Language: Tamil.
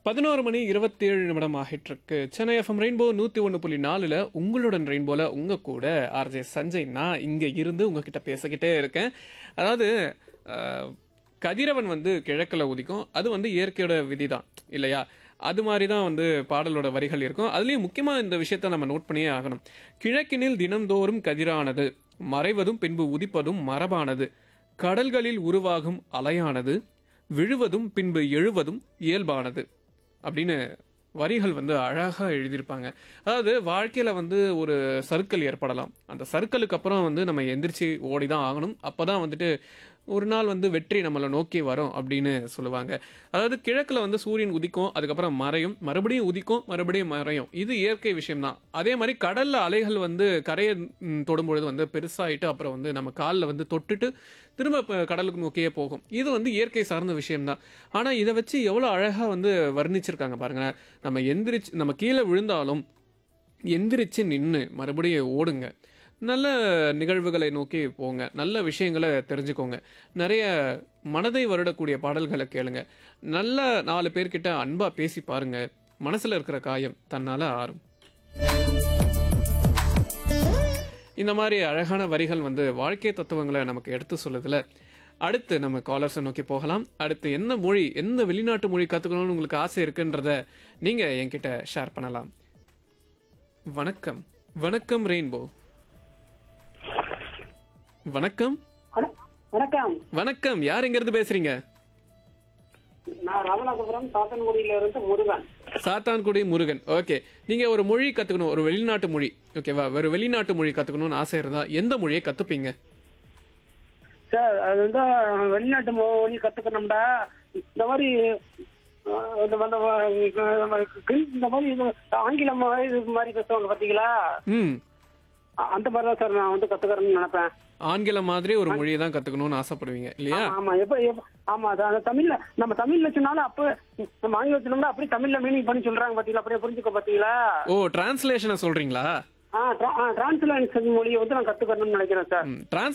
பதினோரு மணி இருபத்தி ஏழு நிமிடம் ஆகிட்டிருக்கு சென்னை எஃப்எம் ரெயின்போ நூற்றி ஒன்று புள்ளி நாலில் உங்களுடன் ரெயின்போல உங்கள் கூட ஆர்ஜே சஞ்சய் நான் இங்கே இருந்து உங்ககிட்ட பேசிக்கிட்டே இருக்கேன் அதாவது அஹ், கதிரவன் வந்து கிழக்கில் உதிக்கும் அது வந்து இயற்கையோட விதி தான் இல்லையா அது மாதிரி தான் வந்து பாடலோட வரிகள் இருக்கும் அதுலேயும் முக்கியமாக இந்த விஷயத்த நம்ம நோட் பண்ணியே ஆகணும் கிழக்கினில் தினந்தோறும் கதிரானது மறைவதும் பின்பு உதிப்பதும் மரபானது கடல்களில் உருவாகும் அலையானது விழுவதும் பின்பு எழுவதும் இயல்பானது அப்படின்னு வரிகள் வந்து அழகாக எழுதியிருப்பாங்க அதாவது வாழ்க்கையில் வந்து ஒரு சர்க்கிள் ஏற்படலாம் அந்த சர்க்கிளுக்கு அப்புறம் வந்து நம்ம எந்திரிச்சு ஓடி தான் ஆகணும் அப்போ தான் வந்துட்டு ஒரு நாள் வந்து வெற்றி நம்மளை நோக்கி வரும் அப்படின்னு சொல்லுவாங்க அதாவது கிழக்கில் வந்து சூரியன் உதிக்கும் அதுக்கப்புறம் மறையும் மறுபடியும் உதிக்கும் மறுபடியும் மறையும் இது இயற்கை விஷயம்தான் அதே மாதிரி கடல்ல அலைகள் வந்து கரையை ம், தொடும்பொழுது வந்து பெருசாயிட்டு அப்புறம் வந்து நம்ம காலில் வந்து தொட்டுட்டு திரும்ப இப்ப கடலுக்கு நோக்கியே போகும் இது வந்து இயற்கை சார்ந்த விஷயம்தான் ஆனால் இதை வச்சு எவ்வளோ அழகாக வந்து வர்ணிச்சிருக்காங்க பாருங்களேன் நம்ம எந்திரிச்சு நம்ம கீழே விழுந்தாலும் எந்திரிச்சு நின்று மறுபடியும் ஓடுங்க நல்ல நிகழ்வுகளை நோக்கி போங்க நல்ல விஷயங்களை தெரிஞ்சுக்கோங்க நிறைய மனதை வருடக்கூடிய பாடல்களை கேளுங்க நல்ல நாலு பேர்கிட்ட அன்பா பேசி பாருங்க மனசுல இருக்கிற காயம் தன்னால ஆறும் இந்த மாதிரி அழகான வரிகள் வந்து வாழ்க்கை தத்துவங்களை நமக்கு எடுத்து சொல்லுதுல அடுத்து நம்ம காலர்ஸை நோக்கி போகலாம் அடுத்து என்ன மொழி எந்த வெளிநாட்டு மொழி கற்றுக்கணும்னு உங்களுக்கு ஆசை இருக்குன்றத நீங்க என்கிட்ட ஷேர் பண்ணலாம் வணக்கம் வணக்கம் ரெயின்போ வணக்கம் வண- வணக்கம் வணக்கம் யார் எங்க இருந்து பேசுறீங்க நான் ராமநாதபுரம் சாத்தன்குடியில இருந்து முருகன் சாத்தான்குடி முருகன் ஓகே நீங்க ஒரு மொழி கத்துக்கணும் ஒரு வெளிநாட்டு மொழி ஓகேவா ஒரு வெளிநாட்டு மொழி கத்துக்கணும்னு ஆசை இருந்தா எந்த மொழியை கத்துப்பீங்க சார் அது வந்து வெளிநாட்டு மொழி கத்துக்கணும்டா இந்த மாதிரி அஹ், இந்த வந்து, அஹ், இந்த மாதிரி இது ஆங்கிலம் இது மாதிரி பேசுவாங்க பாத்தீங்களா ம் அ- அந்த மாதிரி தான் சார் நான் வந்து கத்துக்கிறேன்னு நினைப்பேன் ஆங்கிலம் மாதிரி ஒரு மொழியை தான் கத்துக்கணும்னு ஆசைப்படுவீங்க இல்லையா ஆமா, ஆமா எப்ப எப்ப ஆமா அது அந்த தமிழ்ல நம்ம தமிழ்ல சொன்னாலும் அப்ப நம்ம ஆங்கிலம் சொன்னோம்னா அப்படியே தமிழ்ல மீனிங் பண்ணி சொல்றாங்க பாத்தீங்களா அப்படியே புரிஞ்சுக்க பாத்தீங்களா ஓ டிரான்ஸ்லேஷனை சொல்றீங்களா ஆ டிரான்ஸ்லேஷன் மொழியை வந்து நான் கத்துக்கணும்னு நினைக்கிறேன் சார் டிரான்ஸ்